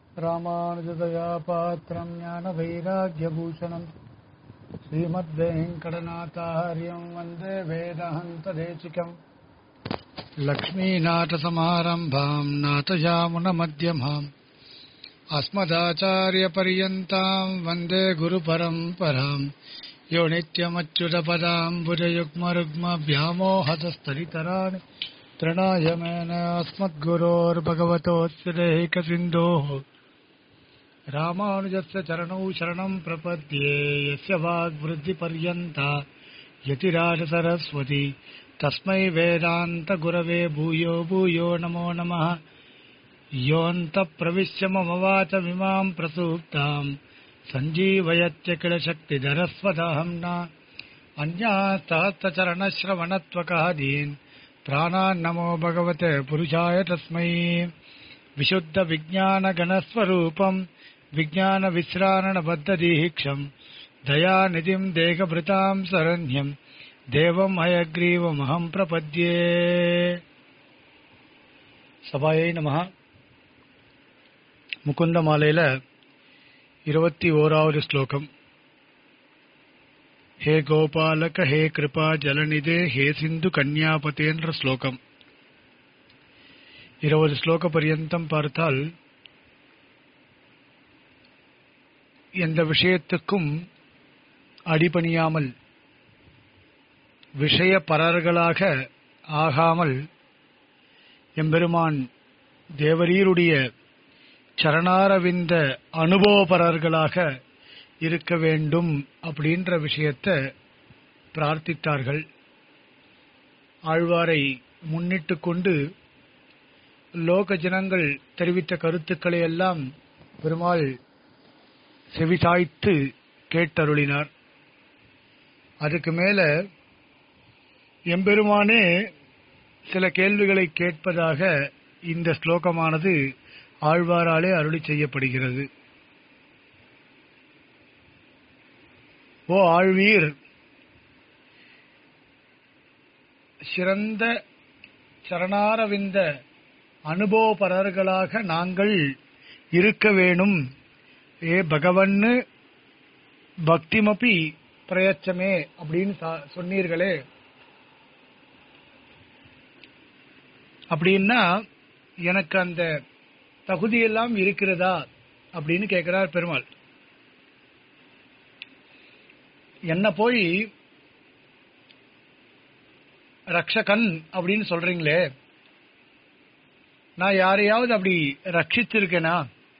ராமானுஜதயா பாத்திரம் ஞான வைராக்கியபூஷணம் ஸ்ரீமத்வேங்கடநாத்தாரியம் வந்தே வேதஹந்ததேசிகம் லக்ஷ்மீநாथसमारम्भाम् नाथयामुनमध्यमाम् अस्मदाचार्यपर्यन्ताम् वन्दे गुरुपरम्पराम् यो नित्यमच्युतपदाम् भुजयुग्मरुग्मभ्यामोहतस्तरितराणि तृणाय मेन अस्मद्गुरोर्भगवतोऽच्युतैकसिन्धोः रामानुजस्य चरणौ शरणम् प्रपद्ये यस्य वाग्वृद्धिपर्यन्ता यतिराजसरस्वती तस्मै वेदान्तगुरवे भूयो भूयो नमो नमः योऽन्तप्रविश्य मम वाचमिमाम् प्रसूक्ताम् सञ्जीवयत्य किल शक्तिधरस्वदहम् न अन्यास्तहस्रचरणश्रवणत्वकादीन् प्राणान्नमो भगवते पुरुषाय तस्मै विशुद्धविज्ञानगणस्वरूपम् विज्ञानविश्रारणबद्धदीक्षम् दयानिधिम् देहभृताम् शरण्यम् தேவம் ஹயக்ரீவமகம் பிரபத்யே சபாயை நம முகுந்த மாலையில இருபத்தி ஓராவது ஸ்லோகம் ஹே கோபாலக ஹே கிருபா ஜலநிதே ஹே சிந்து கன்யாபதேன்ற ஸ்லோகம் இருபது ஸ்லோக பரியந்தம் பார்த்தால் எந்த விஷயத்துக்கும் அடிபணியாமல் விஷய பரர்களாக ஆகாமல் எம்பெருமான் தேவரீருடைய சரணாரவிந்த அனுபவபரர்களாக இருக்க வேண்டும் அப்படின்ற விஷயத்தை பிரார்த்தித்தார்கள் ஆழ்வாரை முன்னிட்டு கொண்டு லோக ஜனங்கள் தெரிவித்த கருத்துக்களை எல்லாம் பெருமாள் செவிசாய்த்து கேட்டருளினார் அதுக்கு மேல எம்பெருமானே சில கேள்விகளை கேட்பதாக இந்த ஸ்லோகமானது ஆழ்வாராலே அருளி செய்யப்படுகிறது ஓ ஆழ்வீர் சிறந்த சரணாரவிந்த அனுபவபரர்களாக நாங்கள் இருக்க வேணும் ஏ பகவன்னு பக்திமபி பிரயச்சமே அப்படின்னு சொன்னீர்களே அப்படின்னா எனக்கு அந்த தகுதியெல்லாம் இருக்கிறதா அப்படின்னு கேட்கிறார் பெருமாள் என்ன போய் ரக்ஷகன் அப்படின்னு சொல்றீங்களே நான் யாரையாவது அப்படி ரட்சிச்சிருக்கேனா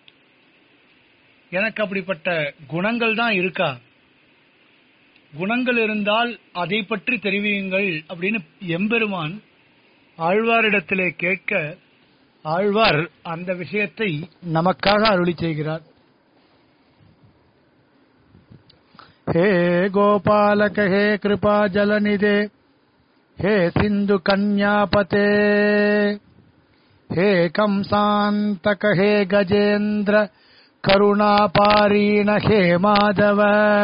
எனக்கு அப்படிப்பட்ட குணங்கள் தான் இருக்கா குணங்கள் இருந்தால் அதை பற்றி தெரிவியுங்கள் அப்படின்னு எம்பெருமான் ஆழ்வாரிடத்திலே கேட்க ஆழ்வார் அந்த விஷயத்தை நமக்காக அருளி செய்கிறார் ஹே கோபாலக ஹே கிருபா ஜலநிதே ஹே சிந்து கன்யாபதே ஹே கம்சாந்தக ஹே கஜேந்திர கருணாபாரீண ஹே மாதவ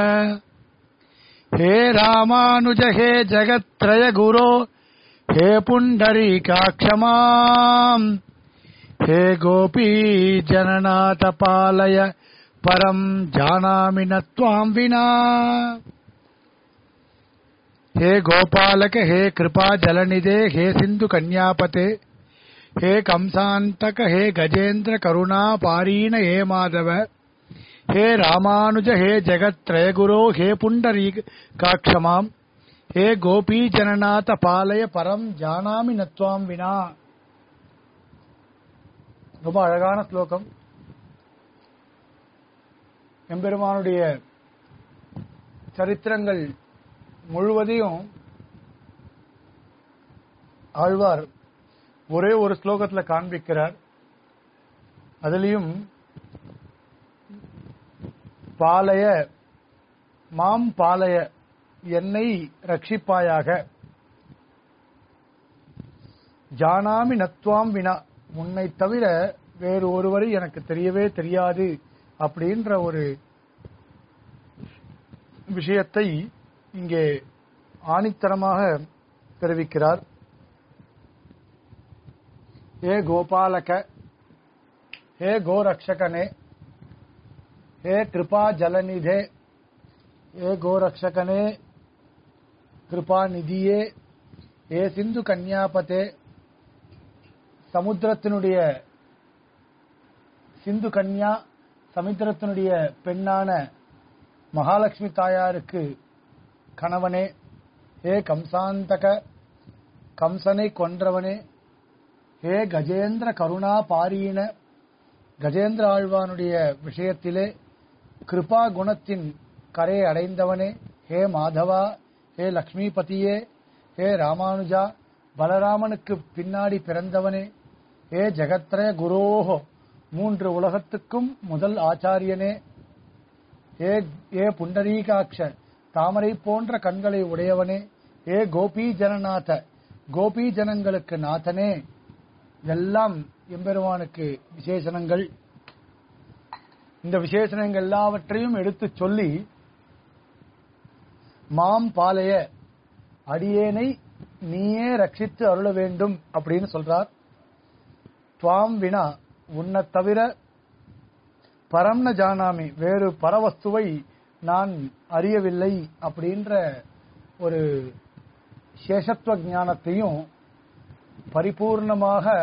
हे रामानुज हे जगत्त्रय गुरो हे पुण्डरीकाक्षमाम् हे गोपी जननाथ पालय परम् जानामि न त्वाम् विना हे गोपालक हे कृपा जलनिधे हे सिन्धु कन्यापते हे कंसान्तक हे गजेन्द्र करुणा पारीण हे माधव हे रामानुज हे जगत्त्रय गुरो हे पुण्डरी काक्षमाम् हे गोपी जननाथ பாலய பரம் ஜானாமி நத்வாம் வினா ரொம்ப அழகான ஸ்லோகம் எம்பெருமானுடைய சரித்திரங்கள் முழுவதையும் ஆழ்வார் ஒரே ஒரு ஸ்லோகத்துல காண்பிக்கிறார் அதுலயும் பாலய மாம் பாலய என்னை ரட்சிப்பாயாக ஜானாமி நத்வாம் வினா உன்னை தவிர வேறு ஒருவரை எனக்கு தெரியவே தெரியாது அப்படின்ற ஒரு விஷயத்தை இங்கே ஆணித்தரமாக தெரிவிக்கிறார் ஏ கோபாலக ஹே கோரக்ஷகனே ஹே கிருபா ஜலநிதே ஹே கோரக்ஷகனே கிருபா நிதியே ஹே சிந்து கன்யாபதே சமுத்திரத்தினுடைய சிந்து கன்யா சமுத்திரத்தினுடைய பெண்ணான மகாலட்சுமி தாயாருக்கு கணவனே ஹே கம்சாந்தக கம்சனை கொன்றவனே ஹே கஜேந்திர கருணா பாரீன கஜேந்திர ஆழ்வானுடைய விஷயத்திலே கிருபா குணத்தின் கரையை அடைந்தவனே ஹே மாதவா ஹே லக்ஷ்மிபதியே ஹே ராமானுஜா பலராமனுக்கு பின்னாடி பிறந்தவனே ஹே ஜெகத்ரய குரோஹோ மூன்று உலகத்துக்கும் முதல் ஆச்சாரியனே ஏ ஏ புண்டரீகாட்ச தாமரை போன்ற கண்களை உடையவனே ஏ கோபி ஜனநாத கோபி ஜனங்களுக்கு நாதனே எல்லாம் எம்பெருமானுக்கு விசேஷணங்கள் இந்த விசேஷணங்கள் எல்லாவற்றையும் எடுத்துச் சொல்லி மாம் பாலைய அடியேனை நீயே ரட்சித்து அருள வேண்டும் அப்படின்னு சொல்றார் துவாம் வினா உன்னை தவிர பரம்ன ஜானாமி வேறு பரவஸ்துவை நான் அறியவில்லை அப்படின்ற ஒரு சேஷத்துவ ஞானத்தையும் பரிபூர்ணமாக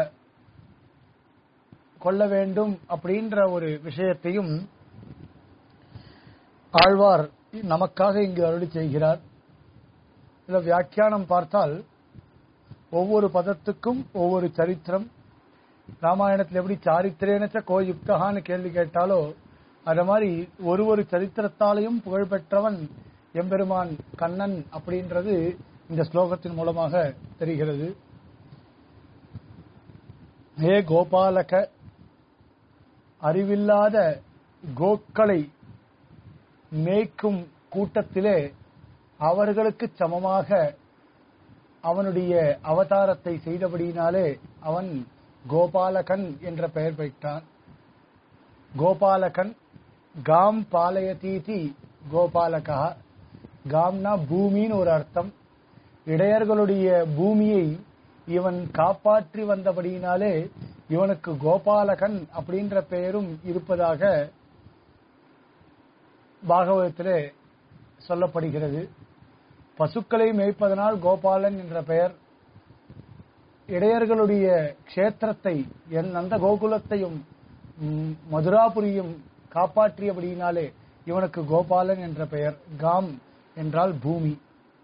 கொள்ள வேண்டும் அப்படின்ற ஒரு விஷயத்தையும் ஆழ்வார் நமக்காக இங்கு அருளி செய்கிறார் இதுல வியாக்கியானம் பார்த்தால் ஒவ்வொரு பதத்துக்கும் ஒவ்வொரு சரித்திரம் ராமாயணத்தில் எப்படி சாரித்திரேனச்ச கோ யுக்தகான்னு கேள்வி கேட்டாலோ அது மாதிரி ஒரு ஒரு சரித்திரத்தாலையும் புகழ்பெற்றவன் எம்பெருமான் கண்ணன் அப்படின்றது இந்த ஸ்லோகத்தின் மூலமாக தெரிகிறது ஹே கோபாலக அறிவில்லாத கோக்களை மேய்க்கும் கூட்டத்திலே அவர்களுக்கு சமமாக அவனுடைய அவதாரத்தை செய்தபடியினாலே அவன் கோபாலகன் என்ற பெயர் பெற்றான் கோபாலகன் காம் பாலயதீதி கோபாலகா காம்னா பூமின்னு ஒரு அர்த்தம் இடையர்களுடைய பூமியை இவன் காப்பாற்றி வந்தபடியினாலே இவனுக்கு கோபாலகன் அப்படின்ற பெயரும் இருப்பதாக பாகவதத்திலே சொல்லப்படுகிறது பசுக்களை மேய்ப்பதனால் கோபாலன் என்ற பெயர் இடையர்களுடைய க்ஷேத்திரத்தை என் அந்த கோகுலத்தையும் ம், மதுராபுரியும் காப்பாற்றியபடியினாலே இவனுக்கு கோபாலன் என்ற பெயர் காம் என்றால் பூமி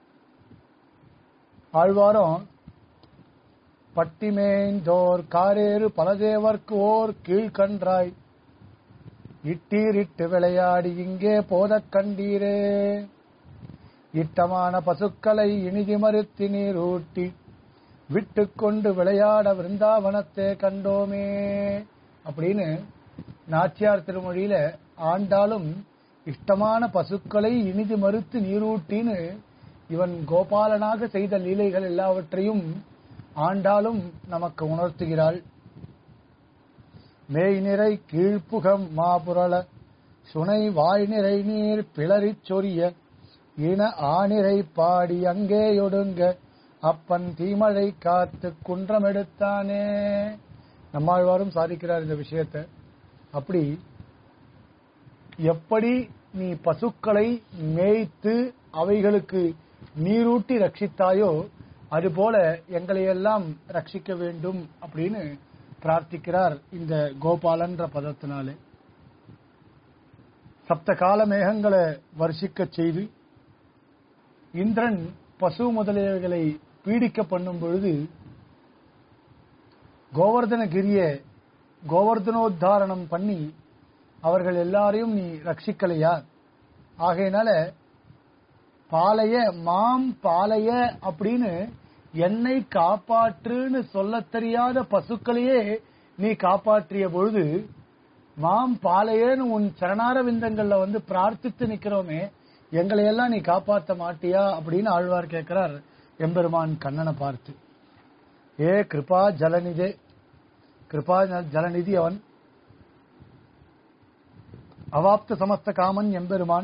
ஆழ்வாரம் பட்டிமேந்தோர் காரேறு பலதேவர்க்கு ஓர் கீழ்கன்றாய் இட்டீரிட்டு விளையாடி இங்கே போதக் கண்டீரே இட்டமான பசுக்களை இனிதி மறுத்தி நீர் ஊட்டி விட்டுக்கொண்டு விளையாட விருந்தாவனத்தை கண்டோமே அப்படின்னு நாச்சியார் திருமொழியில ஆண்டாலும் இஷ்டமான பசுக்களை இனிது மறுத்து நீரூட்டின்னு இவன் கோபாலனாக செய்த லீலைகள் எல்லாவற்றையும் ஆண்டாலும் நமக்கு உணர்த்துகிறாள் மேய் நிறை கீழ்ப்புகம் மாபுரள சுனை வாய் நிறை நீர் பிளறிச் சொரிய இன ஆணிரை பாடி அங்கே ஒடுங்க அப்பன் தீமழை காத்து குன்றம் எடுத்தானே நம்மாழ்வாரும் சாதிக்கிறார் இந்த விஷயத்தை அப்படி எப்படி நீ பசுக்களை மேய்த்து அவைகளுக்கு நீரூட்டி ரட்சித்தாயோ அதுபோல எங்களையெல்லாம் ரட்சிக்க வேண்டும் அப்படின்னு பிரார்த்திக்கிறார் இந்த கோபாலன்ற பதத்தினாலே சப்த கால மேகங்களை வர்ஷிக்கச் செய்து இந்திரன் பசு முதலியவைகளை பீடிக்க பண்ணும் பொழுது கோவர்தனகிரிய கோவர்தனோத்தாரணம் பண்ணி அவர்கள் எல்லாரையும் நீ ரட்சிக்கலையா ஆகையினால பாலைய மாம் பாலைய அப்படின்னு என்னை காப்பாற்றுன்னு சொல்லத் தெரியாத பசுக்களையே நீ காப்பாற்றிய பொழுது மாம் பாலையேன்னு உன் சரணார விந்தங்கள்ல வந்து பிரார்த்தித்து நிக்கிறோமே எங்களை எல்லாம் நீ காப்பாத்த மாட்டியா அப்படின்னு ஆழ்வார் கேட்கிறார் எம்பெருமான் கண்ணனை பார்த்து ஏ கிருபா ஜலநிதே கிருபா ஜலநிதி அவன் அவாப்த சமஸ்த காமன் எம்பெருமான்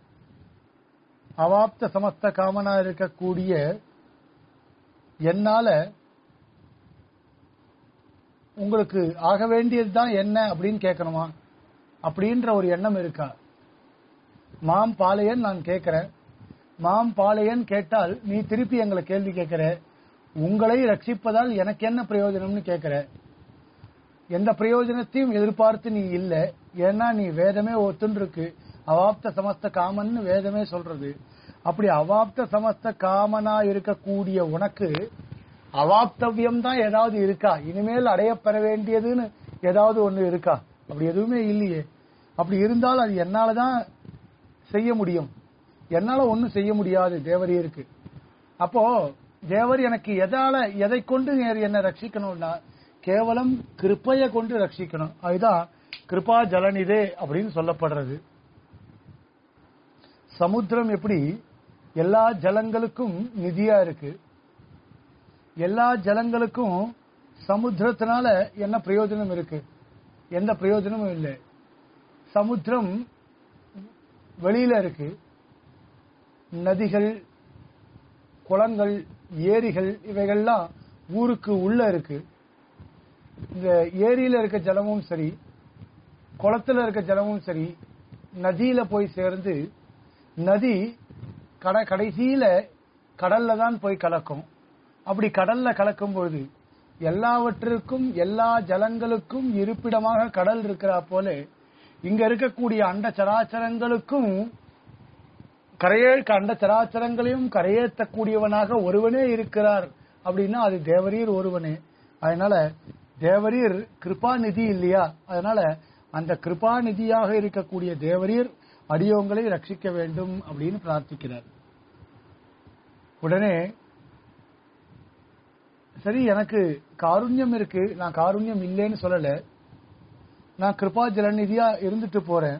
அவாப்த சமஸ்த காமனா இருக்கக்கூடிய என்னால உங்களுக்கு ஆக வேண்டியதுதான் என்ன அப்படின்னு கேட்கணுமா அப்படின்ற ஒரு எண்ணம் இருக்கா மாம் பாளையன் நான் கேட்கிறேன் மாம் பாளையன் கேட்டால் நீ திருப்பி எங்களை கேள்வி கேட்கிற உங்களை ரட்சிப்பதால் எனக்கு என்ன பிரயோஜனம்னு கேட்கிற எந்த பிரயோஜனத்தையும் எதிர்பார்த்து நீ இல்ல ஏன்னா நீ வேதமே ஒத்துன்னு இருக்கு அவாப்த சமஸ்த காமன்னு வேதமே சொல்றது அப்படி அவாப்த சமஸ்த காமனா இருக்கக்கூடிய உனக்கு அவாப்தவியம் தான் ஏதாவது இருக்கா இனிமேல் அடையப்பெற வேண்டியதுன்னு ஏதாவது ஒண்ணு இருக்கா அப்படி எதுவுமே இல்லையே அப்படி இருந்தால் அது என்னாலதான் செய்ய முடியும் என்னால ஒண்ணும் செய்ய முடியாது தேவரியருக்கு அப்போ தேவர் எனக்கு எதால எதை கொண்டு நேர் என்ன ரட்சிக்கணும்னா கேவலம் கிருப்பைய கொண்டு ரட்சிக்கணும் அதுதான் கிருபா ஜலநிதே அப்படின்னு சொல்லப்படுறது சமுத்திரம் எப்படி எல்லா ஜலங்களுக்கும் நிதியா இருக்கு எல்லா ஜலங்களுக்கும் சமுத்திரத்தினால என்ன பிரயோஜனம் இருக்கு எந்த பிரயோஜனமும் இல்லை சமுத்திரம் வெளியில இருக்கு நதிகள் குளங்கள் ஏரிகள் இவைகள்லாம் ஊருக்கு உள்ள இருக்கு இந்த ஏரியில இருக்க ஜலமும் சரி குளத்துல இருக்க ஜலமும் சரி நதியில போய் சேர்ந்து நதி கட கடைசியில கடல்ல தான் போய் கலக்கும் அப்படி கடல்ல கலக்கும் பொழுது எல்லாவற்றிற்கும் எல்லா ஜலங்களுக்கும் இருப்பிடமாக கடல் இருக்கிறா போல இங்க இருக்கக்கூடிய அண்ட சராச்சரங்களுக்கும் கரையே அண்ட சராச்சரங்களையும் கரையேற்றக்கூடியவனாக ஒருவனே இருக்கிறார் அப்படின்னா அது தேவரீர் ஒருவனே அதனால தேவரீர் கிருபா நிதி இல்லையா அதனால அந்த கிருபா நிதியாக இருக்கக்கூடிய தேவரீர் அடியோங்களை ரட்சிக்க வேண்டும் அப்படின்னு பிரார்த்திக்கிறார் உடனே சரி எனக்கு காருண்யம் இருக்கு நான் காருண்யம் இல்லைன்னு சொல்லல நான் கிருபா ஜலநிதியா இருந்துட்டு போறேன்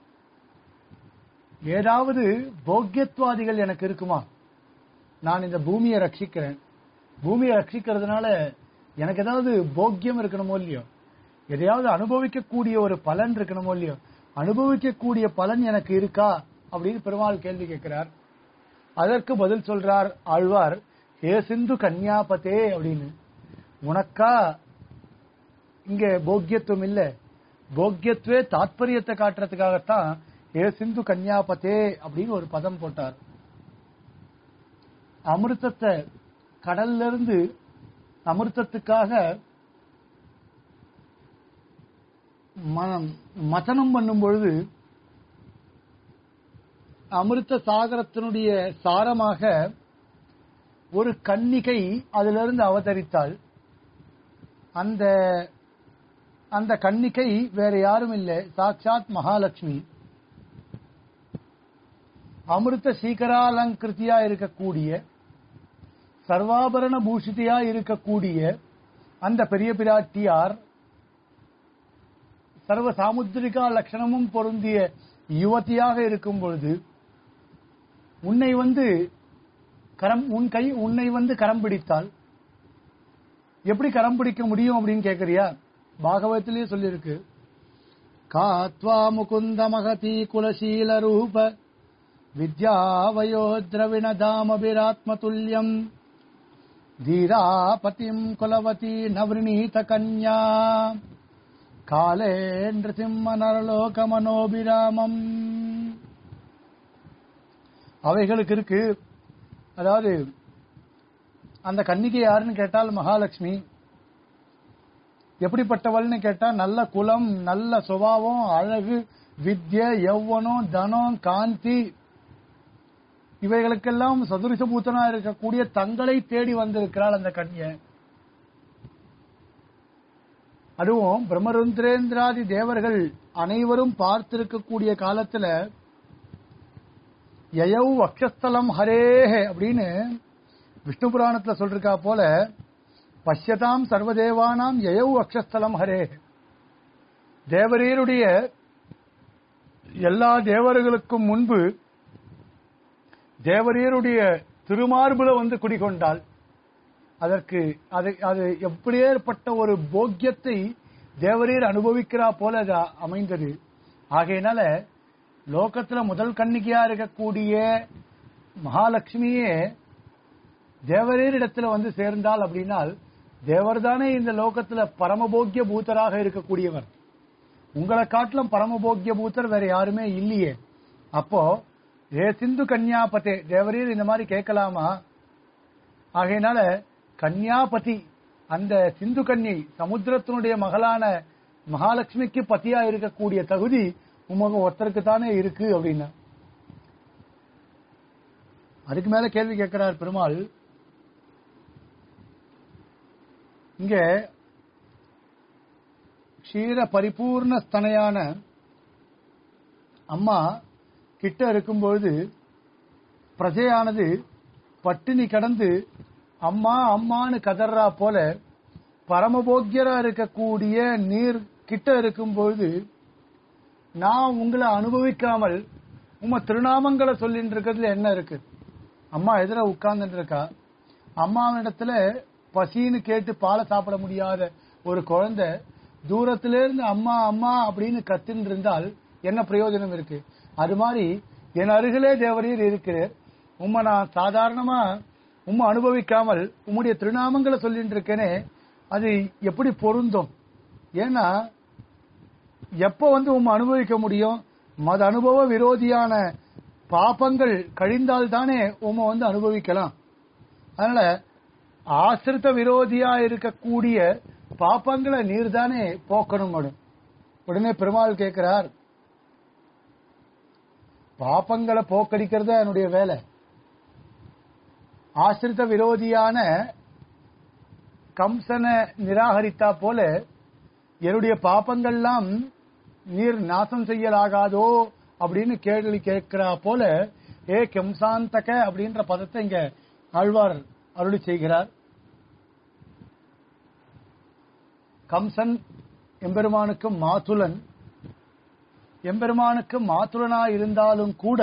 ஏதாவது போக்கியத்வாதிகள் எனக்கு இருக்குமா நான் இந்த பூமியை ரட்சிக்கிறேன் பூமியை ரட்சிக்கிறதுனால எனக்கு ஏதாவது போக்கியம் இருக்கணுமோ இல்லையோ எதையாவது அனுபவிக்கக்கூடிய ஒரு பலன் இருக்கணுமோ இல்லையோ அனுபவிக்கக்கூடிய பலன் எனக்கு இருக்கா அப்படின்னு பெருமாள் கேள்வி கேட்கிறார் அதற்கு பதில் சொல்றார் ஆழ்வார் ஹே சிந்து கன்யாபதே அப்படின்னு உனக்கா இங்க போக்கியத்துவம் இல்ல போக்கியத்துவே தாத்பரியத்தை காட்டுறதுக்காகத்தான் ஏ சிந்து கன்யாபதே அப்படின்னு ஒரு பதம் போட்டார் அமிர்தத்தை கடல்ல இருந்து அமிர்தத்துக்காக மனம் மதனம் பண்ணும் பொழுது அமிர்த சாகரத்தினுடைய சாரமாக ஒரு கன்னிகை அதிலிருந்து அவதரித்தாள் அந்த அந்த கன்னிகை வேற யாரும் இல்லை சாட்சாத் மகாலட்சுமி அமிர்த சீகராலங்கிருத்தியா இருக்கக்கூடிய சர்வாபரண பூஷிதையா இருக்கக்கூடிய அந்த பெரிய பிராட்டியார் சர்வ சாமுத்திரிகா லட்சணமும் பொருந்திய யுவதியாக இருக்கும் பொழுது உன்னை வந்து கரம் உன் கை உன்னை வந்து கரம் பிடித்தால் எப்படி கரம் பிடிக்க முடியும் அப்படின்னு கேக்குறியா பாகவத்திலேயே சொல்லியிருக்கு காத்வா முகுந்த மகதி குலசீல ரூப வித்யாவயோ திரவிணதாமபிராத்ம துல்லியம் தீராபதிம் குலவதி நவೃಣீத கன்யா காலே நிருசிம்ம நரலோக மனோபிராமம் அவைகளுக்கு இருக்கு அதாவது அந்த கன்னிகை யாருன்னு கேட்டால் மகாலட்சுமி எப்படிப்பட்டவள்னு கேட்டா நல்ல குலம் நல்ல சுபாவம் அழகு வித்ய யௌவனம் தனம் காந்தி இவைகளுக்கெல்லாம் சதுரிசபூத்தனா இருக்கக்கூடிய தங்களை தேடி வந்திருக்கிறாள் அந்த கன்யை அதுவும் பிரம்மருந்திரேந்திராதி தேவர்கள் அனைவரும் பார்த்திருக்கக்கூடிய காலத்துல யயௌ வக்ஷஸ்தலம் ஹரேஹே அப்படின்னு விஷ்ணு புராணத்துல சொல்றா போல பஷ்யதாம் சர்வதேவானாம் யயௌ வக்ஷஸ்தலம் ஹரே தேவரீருடைய எல்லா தேவர்களுக்கும் முன்பு தேவரீருடைய திருமார்புல வந்து குடிகொண்டால் அதற்கு அது அது எப்படியேற்பட்ட ஒரு போக்கியத்தை தேவரீர் அனுபவிக்கிறா போல அது அமைந்தது ஆகையினால லோகத்துல முதல் கன்னிகையா இருக்கக்கூடிய மகாலட்சுமியே தேவரீர் இடத்துல வந்து சேர்ந்தால் அப்படின்னால் தேவர் தானே இந்த லோகத்துல பரமபோக்கிய பூத்தராக இருக்கக்கூடியவர் உங்களை காட்டிலும் பரமபோக்கிய பூத்தர் வேற யாருமே இல்லையே அப்போ ஏ சிந்து கன்யாபதே தேவரீர் இந்த மாதிரி கேட்கலாமா ஆகையினால கன்யாபதி அந்த சிந்து கன்யை சமுத்திரத்தினுடைய மகளான மகாலட்சுமிக்கு பத்தியா இருக்கக்கூடிய தகுதி உமக்கு ஒருத்தருக்கு தானே இருக்கு அப்படின்னா அதுக்கு மேல கேள்வி கேட்கிறார் பெருமாள் இங்க க்ஷீர பரிபூர்ண ஸ்தனையான அம்மா கிட்ட இருக்கும்பொழுது பிரஜையானது பட்டினி கடந்து அம்மா அம்மான்னு கதறா போல பரமபோக்கியரா இருக்கக்கூடிய நீர் கிட்ட இருக்கும்பொழுது நான் உங்களை அனுபவிக்காமல் உம திருநாமங்களை சொல்லிட்டு இருக்கிறதுல என்ன இருக்கு அம்மா எதிர உட்கார்ந்துட்டு இருக்கா அம்மாவிடத்துல பசின்னு கேட்டு பாலை சாப்பிட முடியாத ஒரு குழந்தை தூரத்தில இருந்து அம்மா அம்மா அப்படின்னு கத்தின்னு இருந்தால் என்ன பிரயோஜனம் இருக்கு அது மாதிரி என் அருகிலே தேவரீர் இருக்கிறார் உம்மை நான் சாதாரணமா உம்மை அனுபவிக்காமல் உம்முடைய திருநாமங்களை சொல்லிட்டு இருக்கேனே அது எப்படி பொருந்தும் ஏன்னா எப்ப வந்து உம்மை அனுபவிக்க முடியும் மத அனுபவ விரோதியான பாபங்கள் கழிந்தால் தானே உம்மை வந்து அனுபவிக்கலாம் அதனால ஆசிரித்த விரோதியா இருக்கக்கூடிய பாப்பங்களை நீர் தானே போக்கணும் மேடம் உடனே பெருமாள் கேட்கிறார் பாப்பங்களை போக்கடிக்கிறது என்னுடைய வேலை ஆசிரித்த விரோதியான கம்சனை நிராகரித்தா போல என்னுடைய பாப்பங்கள்லாம் நீர் நாசம் செய்யலாகாதோ அப்படின்னு கேள்வி கேட்கிறா போல ஏ கம்சாந்தக அப்படின்ற பதத்தை இங்க ஆழ்வார் அருளி செய்கிறார் கம்சன் எம்பெருமானுக்கு மாதுலன் எம்பெருமானுக்கு மாத்துலனா இருந்தாலும் கூட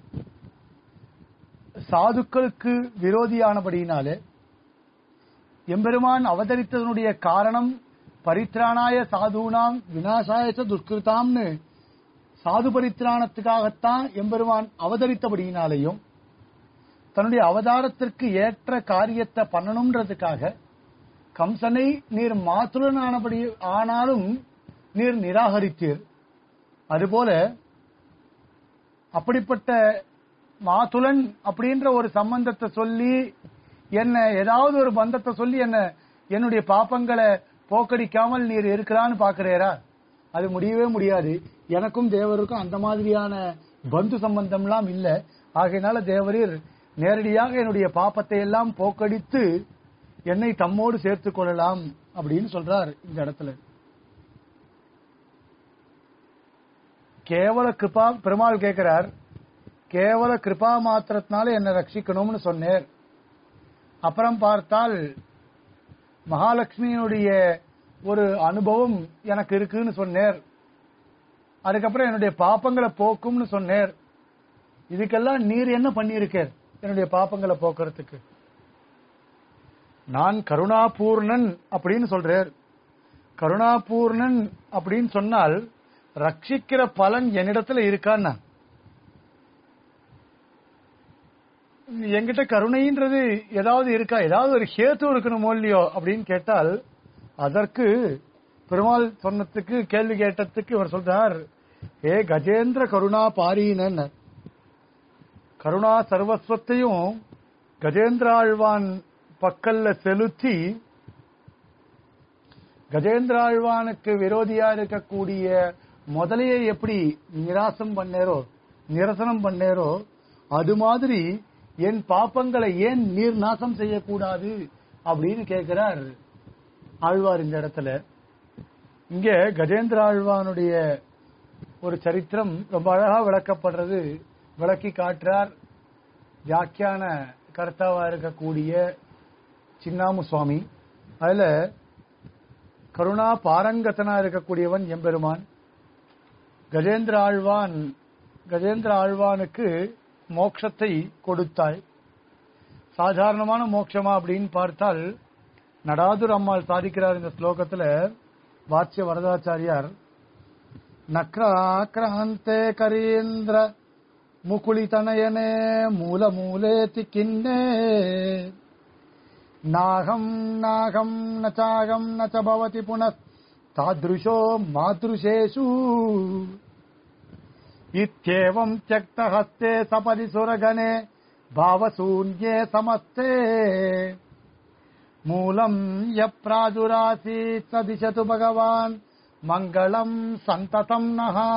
சாதுக்களுக்கு விரோதியானபடியினாலே எம்பெருமான் அவதரித்ததனுடைய காரணம் பரித்ராணாய சாதுனாம் விநாசாயச துஷ்கிருதாம்னு சாது பரித்ராணத்துக்காகத்தான் எம்பெருமான் அவதரித்தபடியினாலேயும் தன்னுடைய அவதாரத்திற்கு ஏற்ற காரியத்தை பண்ணணும்ன்றதுக்காக கம்சனை நீர் மாத்துலன் ஆனபடி ஆனாலும் நீர் நிராகரித்தீர் அதுபோல அப்படிப்பட்ட மாதுலன் அப்படின்ற ஒரு சம்பந்தத்தை சொல்லி என்ன ஏதாவது ஒரு பந்தத்தை சொல்லி என்ன என்னுடைய பாப்பங்களை போக்கடிக்காமல் நீர் இருக்கிறான்னு பாக்குறேரா அது முடியவே முடியாது எனக்கும் தேவருக்கும் அந்த மாதிரியான பந்து சம்பந்தம்லாம் இல்ல ஆகையினால தேவரீர் நேரடியாக என்னுடைய பாப்பத்தை எல்லாம் போக்கடித்து என்னை தம்மோடு சேர்த்துக் கொள்ளலாம் அப்படின்னு சொல்றார் இந்த இடத்துல கேவல கிருபா பெருமாள் கேட்கிறார் கேவல கிருபா மாத்திரத்தினால என்னை ரட்சிக்கணும்னு சொன்னேர் அப்புறம் பார்த்தால் மகாலட்சுமியினுடைய ஒரு அனுபவம் எனக்கு இருக்குன்னு சொன்னேர் அதுக்கப்புறம் என்னுடைய பாப்பங்களை போக்கும்னு சொன்னேர் இதுக்கெல்லாம் நீர் என்ன பண்ணியிருக்கார் என்னுடைய பாப்பங்களை போக்குறதுக்கு நான் கருணாபூர்ணன் அப்படின்னு சொல்றார் கருணாபூர்ணன் அப்படின்னு சொன்னால் ரட்சிக்கிற பலன் என்னிடத்துல இருக்கான்னா என்கிட்ட கருணைன்றது ஏதாவது இருக்கா ஏதாவது ஒரு ஹேத்து இருக்கணுமோ இல்லையோ அப்படின்னு கேட்டால் அதற்கு பெருமாள் சொன்னதுக்கு கேள்வி கேட்டதுக்கு இவர் சொல்றார் ஏ கஜேந்திர கருணா பாரீனன் கருணா சர்வஸ்வத்தையும் கஜேந்திராழ்வான் பக்கல்ல செலுத்தி கஜேந்திராழ்வானுக்கு விரோதியா இருக்கக்கூடிய முதலையை எப்படி நிராசம் பண்ணேரோ நிரசனம் பண்ணேரோ அது மாதிரி என் பாப்பங்களை ஏன் நீர் நாசம் செய்யக்கூடாது அப்படின்னு கேட்கிறார் ஆழ்வார் இந்த இடத்துல இங்க கஜேந்திர ஆழ்வானுடைய ஒரு சரித்திரம் ரொம்ப அழகா விளக்கப்படுறது விளக்கி காட்டுறார் வியாக்கியான கர்த்தாவா இருக்கக்கூடிய சின்னாமு சுவாமி அதுல கருணா பாரங்கத்தனா இருக்கக்கூடியவன் எம்பெருமான் கஜேந்திர ஆழ்வான் கஜேந்திர ஆழ்வானுக்கு மோட்சத்தை கொடுத்தாய் சாதாரணமான மோட்சமா அப்படின்னு பார்த்தால் நடாதுர் அம்மாள் சாதிக்கிறார் இந்த ஸ்லோகத்துல வாட்சிய வரதாச்சாரியார் நக்ராக்ராந்தே கரீந்திர முகுளிதனயனே மூல மூலேதி கிண்ணே நாகம் நாகம் ந சாகம் ந ச பவதி புனः தாத்ருஷோ மாத்ருஷேஷு इत्येवं त्यक्तहस्ते सपदि सुरगणे भावशून्ये समस्ते मूलम् यः प्रादुरासीत् स दिशतु भगवान् मङ्गलम् சந்ததம் நகா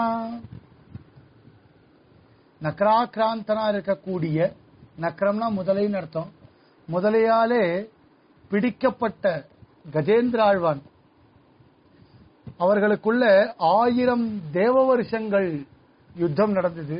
நக்ராக்கிராந்தனா இருக்கக்கூடிய நக்ரம்னா முதலைன்னு அர்த்தம் முதலையாலே பிடிக்கப்பட்ட கஜேந்திர ஆழ்வான் அவர்களுக்குள்ள ஆயிரம் தேவ வருஷங்கள் யுத்தம் நடந்தது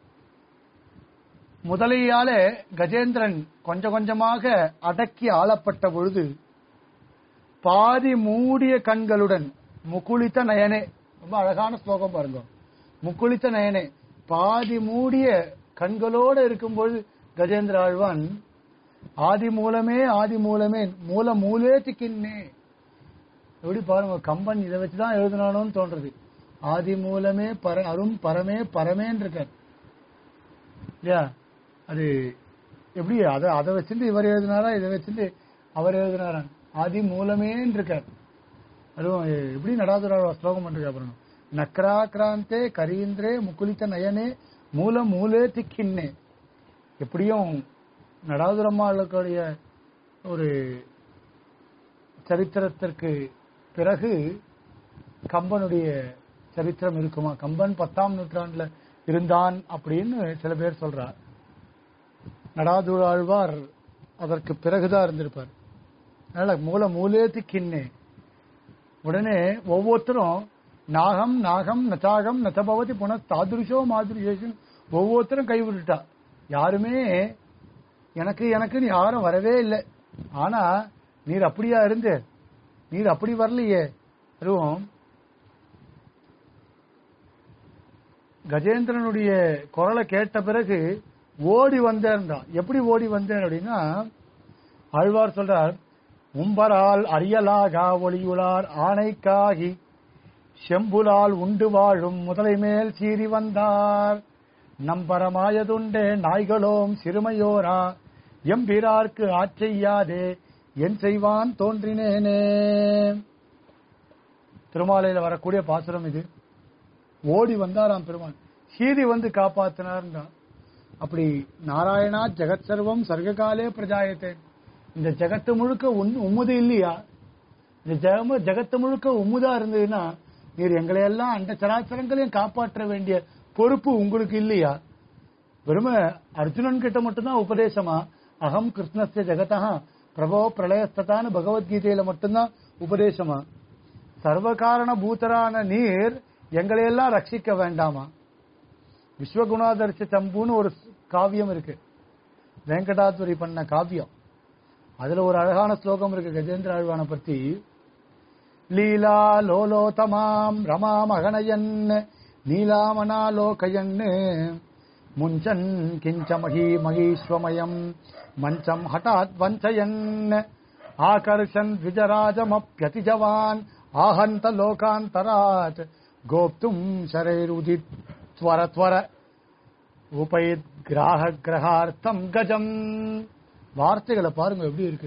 முதலையால கஜேந்திரன் கொஞ்சம் கொஞ்சமாக அடக்கி ஆளப்பட்ட பொழுது பாதி மூடிய கண்களுடன் முகுளித்த நயனே ரொம்ப அழகான ஸ்லோகம் பாருங்க முக்குளித்த நயனே பாதி மூடிய கண்களோட இருக்கும்போது கஜேந்திர ஆழ்வான் ஆதி மூலமே ஆதி மூலமே மூல மூலே திக்கின்னே எப்படி பாருங்க கம்பன் இதை வச்சுதான் எழுதினானோன்னு தோன்றது ஆதி மூலமே பர அரும் பரமே பரமேன்னு இருக்கார் இல்லையா அது எப்படி அதை அதை வச்சுட்டு இவர் எழுதினாரா இதை வச்சுட்டு அவர் எழுதினாரா ஆதி மூலமேன்னு இருக்கார் அதுவும் எப்படி நடாதுரா ஸ்லோகம் பண்றாரு பாருங்க நக்ராக்ராந்தே கரீந்திரே முக்குலித்த நயனே மூல மூலே திக்கின்னே எப்படியும் நடாதுரம்மாளுடைய ஒரு சரித்திரத்திற்கு பிறகு கம்பனுடைய சரித்திரம் இருக்குமா கம்பன் பத்தாம் நூற்றாண்டுல இருந்தான் அப்படின்னு சில பேர் சொல்றார் நடாதுர ஆழ்வார் அதற்கு பிறகுதான் இருந்திருப்பார் அதனால மூல மூலேத்து கிண்ணே உடனே ஒவ்வொருத்தரும் நாகம் நாகம் நச்சாகம் நச்சபவதி புன தாதுருஷோ மாதிருஷேஷன் ஒவ்வொருத்தரும் கைவிட்டுட்டா யாருமே எனக்கு எனக்குன்னு யாரும் வரவே இல்லை ஆனா நீர் அப்படியா இருந்து நீர் அப்படி வரலையே அதுவும் கஜேந்திரனுடைய குரலை கேட்ட பிறகு ஓடி வந்தேன்றான் எப்படி ஓடி வந்தேன் அப்படின்னா ஆழ்வார் சொல்றார் உம்பரால் அரியலாகா ஒளியுளார் ஆணைக்காகி செம்புலால் உண்டு வாழும் முதலை மேல் சீறி வந்தார் நம்பரமாயதுண்டே நாய்களோம் சிறுமையோரா எம்பிரார்க்கு ஆச்செய்யாதே என் செய்வான் தோன்றினேனே திருமாலையில வரக்கூடிய பாசுரம் இது ஓடி வந்தாராம் பெருமான் சீறி வந்து காப்பாத்தினார்ன்றான் அப்படி நாராயணா ஜெகத் சர்வம் சர்க்ககாலே பிரஜாயத்தே இந்த ஜெகத்து முழுக்க உன்- உம்முது இல்லையா இந்த ஜெகம ஜெகத்து முழுக்க உம்முதா இருந்ததுன்னா நீர் எங்களை எல்லாம் அந்த சராச்சரங்களையும் காப்பாற்ற வேண்டிய பொறுப்பு உங்களுக்கு இல்லையா வெறும அர்ஜுனன் கிட்ட மட்டும்தான் உபதேசமா அகம் கிருஷ்ணஸ்ய ஜெகதா பிரபோ பிரளயஸ்ததான்னு பகவத்கீதையில மட்டும்தான் உபதேசமா சர்வகாரண பூதரான நீர் எங்களை எல்லாம் ரட்சிக்க வேண்டாமா விஸ்வகுணாதர்ஷ சம்புன்னு ஒரு காவியம் இருக்கு வெங்கடாதுரி பண்ண காவியம் அதுல ஒரு அழகான ஸ்லோகம் இருக்கு கஜேந்திர ஆழ்வானை பத்தி லீலா லோலோதமாம் ரமாம் அகனயன் நீலாமனாலோகயன் முஞ்சன் கிஞ்ச மகி மகீஸ்வமயம் மஞ்சம் ஹட்டாத் வஞ்சயன் ஆகர்ஷன் விஜராஜமப்யதிஜவான் ஆஹந்த லோகாந்தராத் கோப்தும் ஷரைருதித் त्वर त्वर உபயித் கிராக கிரகார்த்தம் கஜம் வார்த்தைகளை பாருங்க எப்படி இருக்கு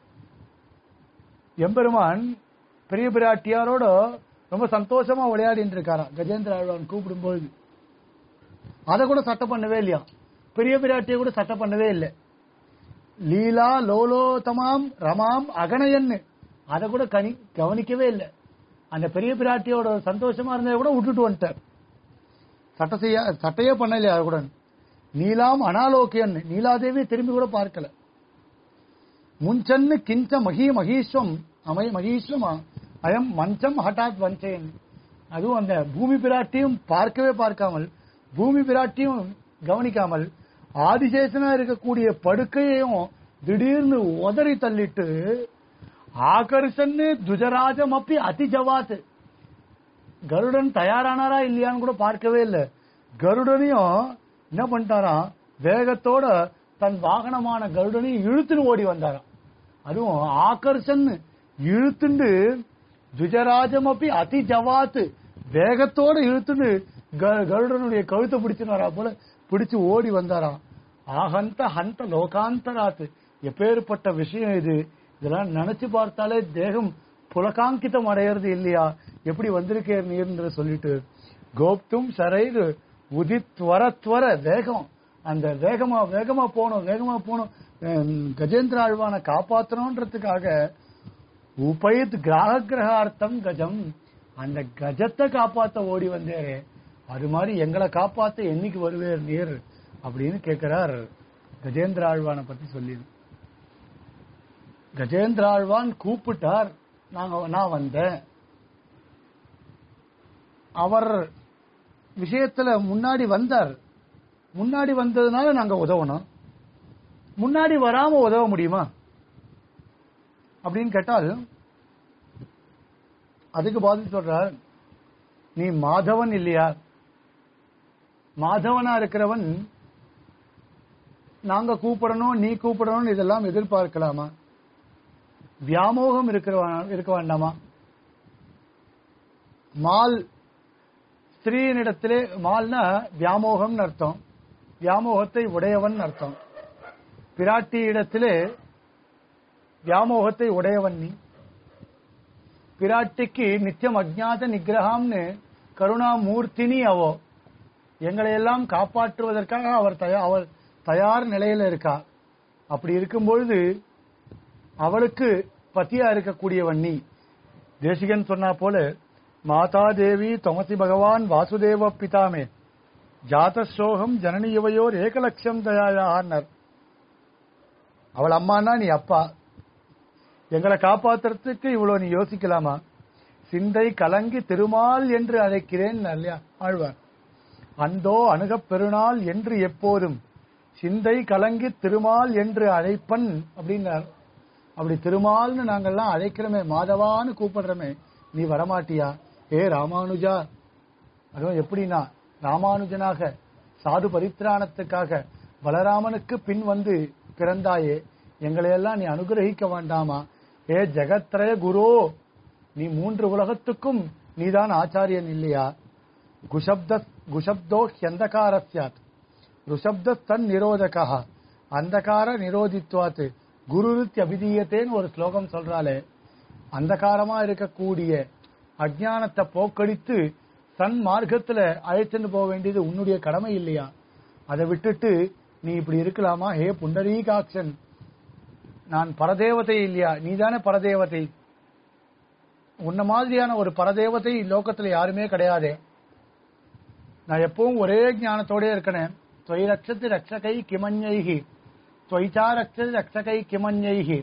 எம்பெருமான் பெரிய பிராட்டியாரோட ரொம்ப சந்தோஷமா விளையாடிட்டு இருக்காராம் கஜேந்திர ஆழ்வான் கூப்பிடும்போது அதை கூட சட்டம் பண்ணவே இல்லையா பெரிய பிராட்டியை கூட சட்டம் பண்ணவே இல்லை லீலா லோலோதமாம் ரமாம் அகனயன்னு அதை கூட கனி கவனிக்கவே இல்லை அந்த பெரிய பிராட்டியோட சந்தோஷமா இருந்ததை கூட விட்டுட்டு வந்துட்டார் சட்ட செய்ய சட்டையே பண்ணலையா அது கூட நீலாம் அனாலோக்கியன் நீலாதேவி திரும்பி கூட பார்க்கல முன்சன்னு கிஞ்ச மகி மகீஸ்வம் அமை மகீஸ்வமா அயம் மஞ்சம் ஹட்டாத் வஞ்சயன் அதுவும் அந்த பூமி பிராட்டியும் பார்க்கவே பார்க்காமல் பூமி பிராட்டியும் கவனிக்காமல் ஆதிசேஷனா இருக்கக்கூடிய படுக்கையையும் திடீர்னு உதறி தள்ளிட்டு ஆகர்ஷன்னு துஜராஜம் அப்படி அதிஜவாத் கருடன் தயாரானாரா இல்லையான்னு கூட பார்க்கவே இல்லை கருடனையும் என்ன பண்ணிட்டாராம் வேகத்தோட தன் வாகனமான கருடனையும் இழுத்துன்னு ஓடி வந்தாராம் அதுவும் ஆகர்ஷன் இழுத்துண்டு துஜராஜம் அப்படி அதி ஜவாத்து வேகத்தோட இழுத்துண்டு க- கருடனுடைய கழுத்தை பிடிச்சுன்னு வரா போல பிடிச்சு ஓடி வந்தாராம் ஆஹந்த ஹந்த லோகாந்தராத்து எப்பேற்பட்ட விஷயம் இது இதெல்லாம் நினைச்சு பார்த்தாலே தேகம் புலகாங்கிதம் அடையிறது இல்லையா எப்படி வந்திருக்கே நீர்ன்ற சொல்லிட்டு கோப்தும் சரைது உதித்வரத்வர வேகம் அந்த வேகமா வேகமா போகணும் வேகமா போகணும் ஹம், கஜேந்திர ஆழ்வானை காப்பாத்தணும்ன்றதுக்காக உபயத் கிராக கிரகார்த்தம் கஜம் அந்த கஜத்தை காப்பாத்த ஓடி வந்தேரே அது மாதிரி எங்களை காப்பாத்த என்னைக்கு வருவேர் நீர் அப்படின்னு கேட்கிறார் கஜேந்திர ஆழ்வானை பத்தி சொல்லி கஜேந்திர ஆழ்வான் கூப்பிட்டார் நாங்க நான் வந்தேன் அவர் விஷயத்துல முன்னாடி வந்தார் முன்னாடி வந்ததுனால நாங்க உதவணும் முன்னாடி வராம உதவ முடியுமா அப்படின்னு கேட்டால் அதுக்கு பதில் சொல்றார் நீ மாதவன் இல்லையா மாதவனா இருக்கிறவன் நாங்க கூப்பிடணும் நீ கூப்பிடணும் இதெல்லாம் எதிர்பார்க்கலாமா வியாமோகம் இருக்கிறவன் இருக்க வேண்டாமா மால் ஸ்திரீனிடத்திலே மால்னா வியாமோகம்னு அர்த்தம் வியாமோகத்தை உடையவன் அர்த்தம் பிராட்டி இடத்திலே வியாமோகத்தை உடையவன் நீ பிராட்டிக்கு நித்தியம் அஜ்ஞாத நிகிரகம்னு கருணாமூர்த்தினி அவோ எங்களை எல்லாம் காப்பாற்றுவதற்காக அவர் தயா- அவர் தயார் நிலையில இருக்கா அப்படி இருக்கும்பொழுது அவளுக்கு பத்தியா இருக்கக்கூடியவன் நீ தேசிகன் சொன்னா போல மாதா தேவி தொமசி பகவான் வாசுதேவ பிதாமே ஜாதசோகம் ஜனனி இவையோர் ஏகலட்சம் தயாயார் அவள் அம்மானா நீ அப்பா எங்களை காப்பாத்துறதுக்கு இவ்வளவு நீ யோசிக்கலாமா சிந்தை கலங்கி திருமால் என்று அழைக்கிறேன் இல்லையா ஆழ்வார் அந்தோ அணுகப் பெருநாள் என்று எப்போதும் சிந்தை கலங்கி திருமால் என்று அழைப்பன் அப்படின்னார் அப்படி திருமால்னு நாங்கெல்லாம் அழைக்கிறோமே மாதவான்னு கூப்பிடுறோமே நீ வரமாட்டியா ஏ ராமானுஜா அதுவும் எப்படின்னா ராமானுஜனாக சாது பரித்ராணத்துக்காக பலராமனுக்கு பின் வந்து பிறந்தாயே எங்களையெல்லாம் நீ அனுகிரகிக்க வேண்டாமா ஏ ஜெகத்ரய குரு நீ மூன்று உலகத்துக்கும் நீதான் ஆச்சாரியன் இல்லையா குஷப்த குஷப்தோ ஹியந்தகார சியாத் ருஷப்த தன் நிரோதகா அந்தகார நிரோதித்வாத் குருருத்தி அபிதீயத்தேன்னு ஒரு ஸ்லோகம் சொல்றாளே அந்தகாரமா இருக்கக்கூடிய அஜ்ஞானத்தை போக்கடித்து தன் மார்க்கத்துல அழைத்துட்டு போக வேண்டியது உன்னுடைய கடமை இல்லையா அதை விட்டுட்டு நீ இப்படி இருக்கலாமா ஹே புண்டரீகாட்சன் நான் பரதேவதை இல்லையா நீதானே பரதேவதை உன்ன மாதிரியான ஒரு பரதேவதை லோகத்துல யாருமே கிடையாதே நான் எப்பவும் ஒரே ஞானத்தோட இருக்கனேன் தொய் ரட்சத்து ரட்சகை கிமஞ்சைகி தொய்ச்சா ரட்சத்து ரட்சகை கிமஞ்சைகி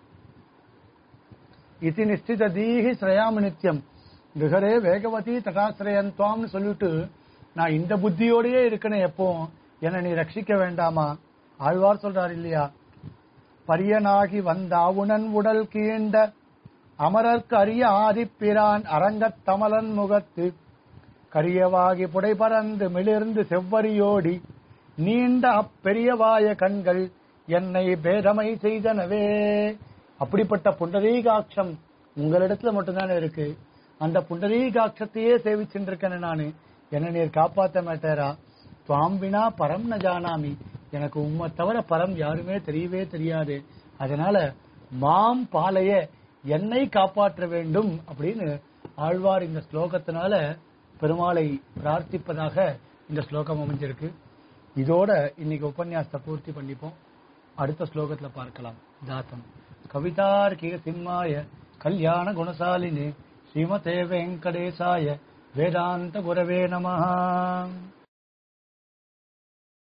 இது நிச்சித தீஹி ஸ்ரயாமி நித்தியம் கிரகரே வேகவதி தடாசிரயந்த்வாம்னு சொல்லிட்டு நான் இந்த புத்தியோடயே இருக்கனே எப்பவும் என்ன நீ ரட்சிக்க வேண்டாமா ஆழ்வார் சொல்றார் இல்லையா பரியனாகி வந்தாவுணன் உடல் கீண்ட அமரர்க்கு அரிய ஆதிப்பிரான் அரங்கத் தமலன் முகத்து கரியவாகி புடை பறந்து மிளிர்ந்து செவ்வரியோடி நீண்ட அப்பெரியவாய கண்கள் என்னை பேதமை செய்தனவே அப்படிப்பட்ட புண்டரீகாட்சம் உங்களிடத்துல மட்டும்தானே இருக்கு அந்த புண்டரீகாட்சத்தையே சேவிச்சுட்டு இருக்கேன் நானு என்ன நீர் காப்பாத்த மாட்டாரா துவாம்பினா பரம் ந ஜானாமி எனக்கு உம்மை தவிர பரம் யாருமே தெரியவே தெரியாது அதனால மாம் பாலைய என்னை காப்பாற்ற வேண்டும் அப்படின்னு ஆழ்வார் இந்த ஸ்லோகத்தினால பெருமாளை பிரார்த்திப்பதாக இந்த ஸ்லோகம் அமைஞ்சிருக்கு இதோட இன்னைக்கு உபன்யாசத்தை பூர்த்தி பண்ணிப்போம் அடுத்த ஸ்லோகத்துல பார்க்கலாம் தாத்தம் கவிதார்க்கிக சிம்மாய கல்யாண குணசாலினி ஸ்ரீமதே வெங்கடேசாய வேதாந்த குரவே நமஹ